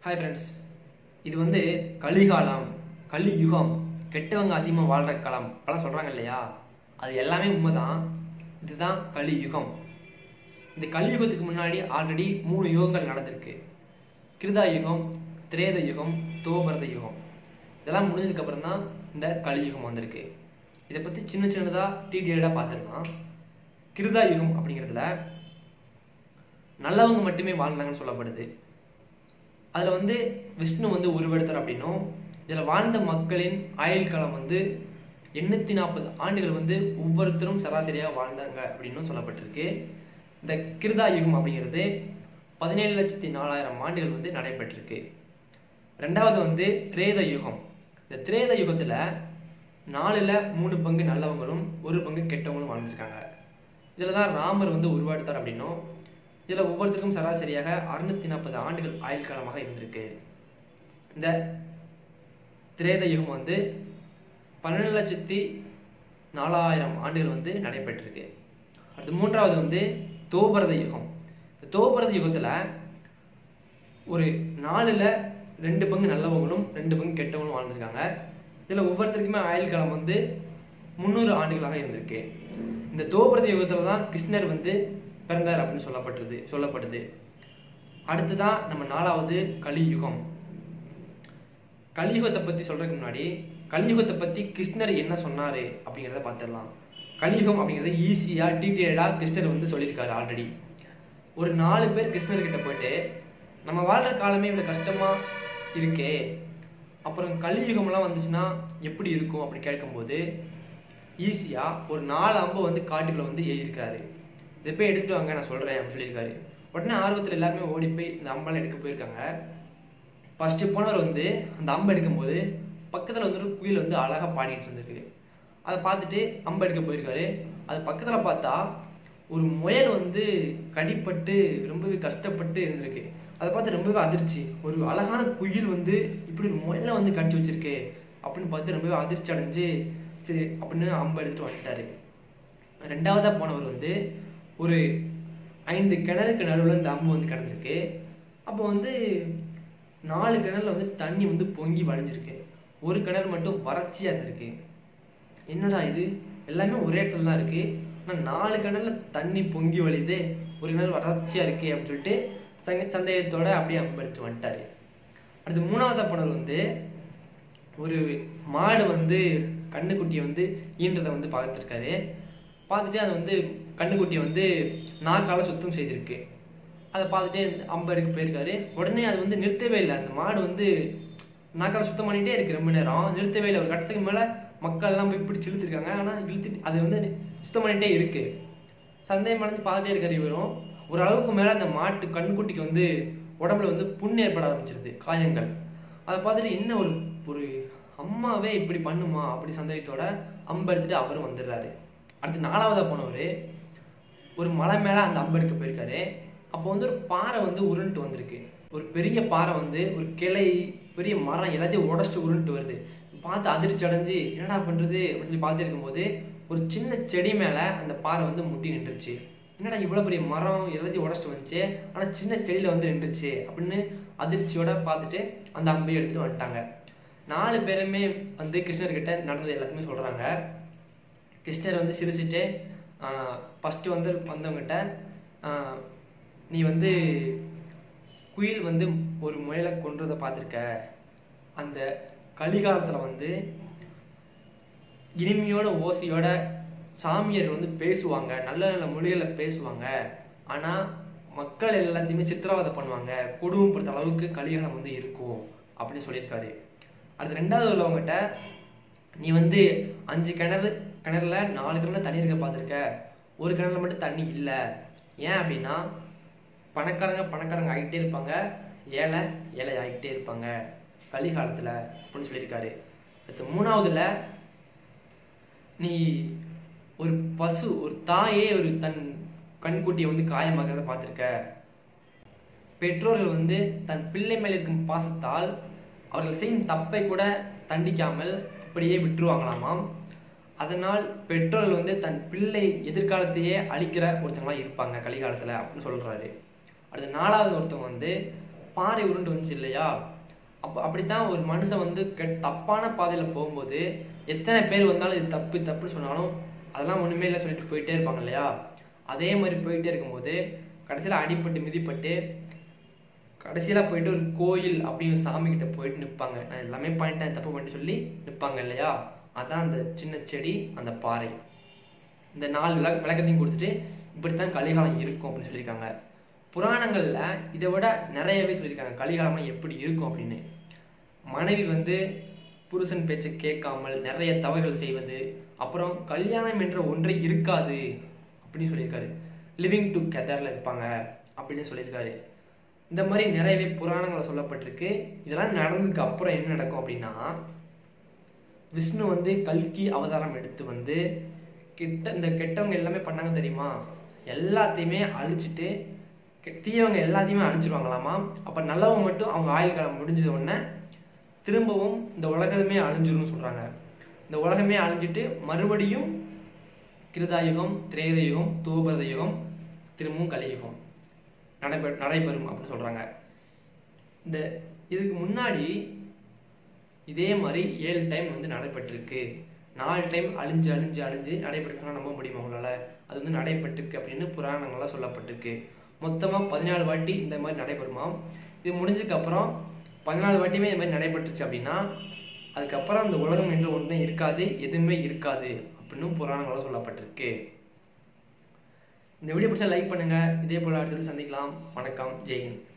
hi friends இது வந்து கலிகாலம் கலியுகம் கெட்டவங்க அதிகமாக வாழ்கிற காலம் அப்பெல்லாம் சொல்கிறாங்க இல்லையா அது எல்லாமே உண்மைதான் இதுதான் கலியுகம் இந்த கலியுகத்துக்கு முன்னாடி ஆல்ரெடி மூணு யுகங்கள் நடந்திருக்கு கிருதா யுகம் திரேத யுகம் தோபரத யுகம் இதெல்லாம் முடிஞ்சதுக்கப்புறம் தான் இந்த கலியுகம் வந்திருக்கு இதை பற்றி சின்ன சின்னதாக டீட்டெயில்டாக பார்த்துருக்கலாம் கிருதா யுகம் அப்படிங்கிறதுல நல்லவங்க மட்டுமே வாழ்ந்தாங்கன்னு சொல்லப்படுது அதில் வந்து விஷ்ணு வந்து உருவெடுத்தார் அப்படின்னும் இதில் வாழ்ந்த மக்களின் ஆயுள் காலம் வந்து எண்ணூற்றி நாற்பது ஆண்டுகள் வந்து ஒவ்வொருத்தரும் சராசரியாக வாழ்ந்தாங்க அப்படின்னும் சொல்லப்பட்டிருக்கு இந்த கிருதா யுகம் அப்படிங்கிறது பதினேழு லட்சத்தி நாலாயிரம் ஆண்டுகள் வந்து நடைபெற்றிருக்கு ரெண்டாவது வந்து திரேத யுகம் இந்த திரேத யுகத்தில் நாலில் மூணு பங்கு நல்லவங்களும் ஒரு பங்கு கெட்டவங்களும் வாழ்ந்திருக்காங்க இதில் தான் ராமர் வந்து உருவாடுத்தார் அப்படின்னும் இதில் ஒவ்வொருத்தருக்கும் சராசரியாக அறுநூத்தி நாற்பது ஆண்டுகள் ஆயுள் காலமாக இருந்திருக்கு இந்த திரேத யுகம் வந்து பன்னெண்டு லட்சத்தி நாலாயிரம் ஆண்டுகள் வந்து நடைபெற்றிருக்கு அடுத்து மூன்றாவது வந்து தோபரத யுகம் இந்த தோபரத யுகத்தில் ஒரு நாலில் ரெண்டு பங்கு நல்லவங்களும் ரெண்டு பங்கு கெட்டவங்களும் வாழ்ந்திருக்காங்க இதில் ஒவ்வொருத்தருக்குமே ஆயுள் காலம் வந்து முந்நூறு ஆண்டுகளாக இருந்திருக்கு இந்த தோபரத யுகத்தில் தான் கிருஷ்ணர் வந்து பிறந்தார் அப்படின்னு சொல்லப்பட்டது சொல்லப்படுது அடுத்ததான் நம்ம நாலாவது கலியுகம் கலியுகத்தை பற்றி சொல்றதுக்கு முன்னாடி கலியுகத்தை பற்றி கிருஷ்ணர் என்ன சொன்னார் அப்படிங்கிறத பார்த்துடலாம் கலியுகம் அப்படிங்கிறத ஈஸியாக டீட்டெயில்டாக கிருஷ்ணர் வந்து சொல்லியிருக்காரு ஆல்ரெடி ஒரு நாலு பேர் கிருஷ்ணர்கிட்ட போயிட்டு நம்ம வாழ்கிற காலமே இவ்வளோ கஷ்டமாக இருக்கே அப்புறம் கலியுகம்லாம் வந்துச்சுன்னா எப்படி இருக்கும் அப்படி கேட்கும்போது ஈஸியாக ஒரு நாலு அம்பை வந்து காட்டுக்குள்ள வந்து எழுதியிருக்காரு இதை போய் எடுத்துட்டு வாங்க நான் சொல்கிறேன் அப்படின்னு சொல்லியிருக்காரு உடனே ஆர்வத்தில் எல்லாருமே ஓடி போய் இந்த அம்பெல்லாம் எடுக்க போயிருக்காங்க ஃபஸ்ட்டு போனவர் வந்து அந்த அம்பை எடுக்கும்போது பக்கத்தில் வந்து ஒரு குயில் வந்து அழகாக பாடிட்டு இருந்திருக்கு அதை பார்த்துட்டு அம்பை எடுக்க போயிருக்காரு அது பக்கத்தில் பார்த்தா ஒரு முயல் வந்து கடிப்பட்டு ரொம்பவே கஷ்டப்பட்டு இருந்திருக்கு அதை பார்த்து ரொம்பவே அதிர்ச்சி ஒரு அழகான குயில் வந்து இப்படி ஒரு முயலை வந்து கடிச்சு வச்சிருக்கு அப்படின்னு பார்த்து ரொம்பவே அதிர்ச்சி அடைஞ்சு சரி அப்படின்னு அம்பை எடுத்துட்டு வந்துட்டாரு ரெண்டாவதாக போனவர் வந்து ஒரு ஐந்து கிணறுக்கு நடுவில் இந்த அம்பு வந்து கிடந்திருக்கு அப்போ வந்து நாலு கிணறுல வந்து தண்ணி வந்து பொங்கி வளைஞ்சிருக்கு ஒரு கிணறு மட்டும் வறட்சியாக இருந்திருக்கு என்னடா இது எல்லாமே ஒரே இடத்துல தான் இருக்கு ஆனால் நாலு கிணறுல தண்ணி பொங்கி வழியுது ஒரு கிணறு வறட்சியாக இருக்கே அப்படின்னு சொல்லிட்டு சங்க சந்தேகத்தோட அப்படியே அம்பு எடுத்து வந்துட்டாரு அடுத்து மூணாவதா போனவர் வந்து ஒரு மாடு வந்து கண்ணுக்குட்டியை வந்து ஈன்றதை வந்து பார்த்துருக்காரு பார்த்துட்டு அதை வந்து கண்ணுக்குட்டியை வந்து நாக்கால சுத்தம் செய்திருக்கு அதை பார்த்துட்டு அம்பு எடுக்க போயிருக்காரு உடனே அது வந்து நிறுத்தவே இல்லை அந்த மாடு வந்து நாக்கால சுத்தம் பண்ணிட்டே இருக்கு ரொம்ப நேரம் நிறுத்தவே இல்லை ஒரு கட்டத்துக்கு மேலே மக்கள் எல்லாம் போய் பிடிச்சி இழுத்துருக்காங்க ஆனால் இழுத்துட்டு அது வந்து சுத்தம் பண்ணிட்டே இருக்கு சந்தேகம் அடைஞ்சு பார்த்துட்டே இருக்காரு இவரும் ஒரு அளவுக்கு மேலே அந்த மாட்டு கண்ணுக்குட்டிக்கு வந்து உடம்புல வந்து புண் ஏற்பட ஆரம்பிச்சிருது காயங்கள் அதை பார்த்துட்டு என்ன ஒரு ஒரு அம்மாவே இப்படி பண்ணுமா அப்படி சந்தேகத்தோட அம்பு எடுத்துட்டு அவரும் வந்துடுறாரு அடுத்து நாலாவதா போனவர் ஒரு மலை மேலே அந்த அம்பு எடுக்க போயிருக்காரு அப்போ வந்து ஒரு பாறை வந்து உருண்டுட்டு வந்திருக்கு ஒரு பெரிய பாறை வந்து ஒரு கிளை பெரிய மரம் எல்லாத்தையும் உடச்சிட்டு உருண்டுட்டு வருது பார்த்து அதிர்ச்சி அடைஞ்சு என்னடா பண்றது அப்படின்னு சொல்லி பார்த்துட்டு இருக்கும்போது ஒரு சின்ன செடி மேலே அந்த பாறை வந்து முட்டி நின்றுச்சு என்னடா இவ்வளோ பெரிய மரம் எல்லாத்தையும் உடச்சிட்டு வந்துச்சு ஆனால் சின்ன செடியில் வந்து நின்றுச்சு அப்படின்னு அதிர்ச்சியோட பார்த்துட்டு அந்த அம்பையை எடுத்துட்டு வந்துட்டாங்க நாலு பேருமே வந்து கிருஷ்ணர்கிட்ட நடந்தது எல்லாத்தையுமே சொல்கிறாங்க கிருஷ்ணர் வந்து சிரிச்சுட்டு ஃபஸ்ட்டு வந்து வந்தவங்ககிட்ட நீ வந்து குயில் வந்து ஒரு முயலை கொன்றதை பார்த்துருக்க அந்த கலிகாலத்தில் வந்து இனிமையோட ஓசையோட சாமியார் வந்து பேசுவாங்க நல்ல நல்ல மொழிகளில் பேசுவாங்க ஆனால் மக்கள் எல்லாத்தையுமே சித்திரவதை பண்ணுவாங்க கொடுமைப்படுத்த அளவுக்கு கலிகாலம் வந்து இருக்கும் அப்படின்னு சொல்லியிருக்காரு அடுத்து ரெண்டாவது உள்ளவங்ககிட்ட நீ வந்து அஞ்சு கிணறு கிணறுல நாலு கிணறுல தண்ணி இருக்க பார்த்துருக்க ஒரு கிணறுல மட்டும் தண்ணி இல்லை ஏன் அப்படின்னா பணக்காரங்க பணக்காரங்க ஆகிட்டே இருப்பாங்க ஏழை ஏழை ஆகிட்டே இருப்பாங்க கலிகாலத்தில் அப்படின்னு சொல்லியிருக்காரு அடுத்து மூணாவதுல நீ ஒரு பசு ஒரு தாயே ஒரு தன் கண்குட்டியை வந்து காயமாக்கிறத பார்த்துருக்க பெற்றோர்கள் வந்து தன் பிள்ளை மேல் இருக்கும் பாசத்தால் அவர்கள் செய்யும் தப்பை கூட தண்டிக்காமல் அப்படியே விட்டுருவாங்களாமாம் அதனால் பெற்றோர்கள் வந்து தன் பிள்ளை எதிர்காலத்தையே அழிக்கிற ஒருத்தவங்களா இருப்பாங்க கலிகாலத்தில் அப்படின்னு சொல்றாரு அடுத்து நாலாவது ஒருத்தவங்க வந்து பாறை உருண்டு வந்துச்சு இல்லையா அப்போ அப்படித்தான் ஒரு மனுஷன் வந்து கெட் தப்பான பாதையில் போகும்போது எத்தனை பேர் வந்தாலும் இது தப்பு தப்புன்னு சொன்னாலும் அதெல்லாம் ஒன்றுமே இல்லை சொல்லிட்டு போயிட்டே இருப்பாங்க இல்லையா அதே மாதிரி போயிட்டே இருக்கும்போது கடைசியில் அடிபட்டு மிதிப்பட்டு கடைசியில் போயிட்டு ஒரு கோயில் அப்படின்னு ஒரு சாமி கிட்ட போயிட்டு நிற்பாங்க நான் எல்லாமே பண்ணிட்டேன் தப்பு பண்ணிட்டு சொல்லி நிற்பாங்க இல்லையா அதான் அந்த சின்ன செடி அந்த பாறை இந்த நாலு விளக்க விளக்கத்தையும் கொடுத்துட்டு இப்படித்தான் கலிகாலம் இருக்கும் அப்படின்னு சொல்லியிருக்காங்க புராணங்கள்ல இதை விட நிறையவே சொல்லியிருக்காங்க கலிகாலம்னா எப்படி இருக்கும் அப்படின்னு மனைவி வந்து புருஷன் பேச்சை கேட்காமல் நிறைய தவறுகள் செய்வது அப்புறம் கல்யாணம் என்ற ஒன்றே இருக்காது அப்படின்னு சொல்லியிருக்காரு லிவிங் டுகெதர்ல இருப்பாங்க அப்படின்னு சொல்லியிருக்காரு இந்த மாதிரி நிறையவே புராணங்களை சொல்லப்பட்டிருக்கு இதெல்லாம் நடந்ததுக்கு அப்புறம் என்ன நடக்கும் அப்படின்னா விஷ்ணு வந்து கல்கி அவதாரம் எடுத்து வந்து கிட்ட இந்த கெட்டவங்க எல்லாமே பண்ணாங்க தெரியுமா எல்லாத்தையுமே அழிச்சிட்டு கெ- தீயவங்க எல்லாத்தையுமே அழிச்சிருவாங்களாமா அப்ப நல்லவங்க மட்டும் அவங்க ஆயுள் காலம் முடிஞ்சது உடனே திரும்பவும் இந்த உலகமே அழிஞ்சிரும்னு சொல்றாங்க இந்த உலகமே அழிஞ்சிட்டு மறுபடியும் கிருதாயுகம் திரேதயுகம் தூபரத யுகம் திரும்பவும் கலியுகம் நடைபெ நடைபெறும் அப்படின்னு சொல்றாங்க இந்த இதுக்கு முன்னாடி இதே மாதிரி ஏழு டைம் வந்து நடைபெற்றிருக்கு நாலு டைம் அழிஞ்சு அழிஞ்சு அழிஞ்சு நடைபெற்றுனா நம்ப முடியுமா உங்களால அது வந்து நடைபெற்றிருக்கு அப்படின்னு புராணங்கள்லாம் சொல்லப்பட்டிருக்கு மொத்தமா பதினாலு வாட்டி இந்த மாதிரி நடைபெறுமா இது முடிஞ்சதுக்கு அப்புறம் பதினாலு வாட்டியுமே இந்த மாதிரி நடைபெற்றுச்சு அப்படின்னா அதுக்கப்புறம் அந்த உலகம் என்று ஒன்றுமே இருக்காது எதுவுமே இருக்காது அப்படின்னு புராணங்களாக சொல்லப்பட்டிருக்கு இந்த வீடியோ பிடிச்சா லைக் பண்ணுங்க இதே போல அடுத்த வீடியோ சந்திக்கலாம் வணக்கம் ஜெய்ஹிந்த்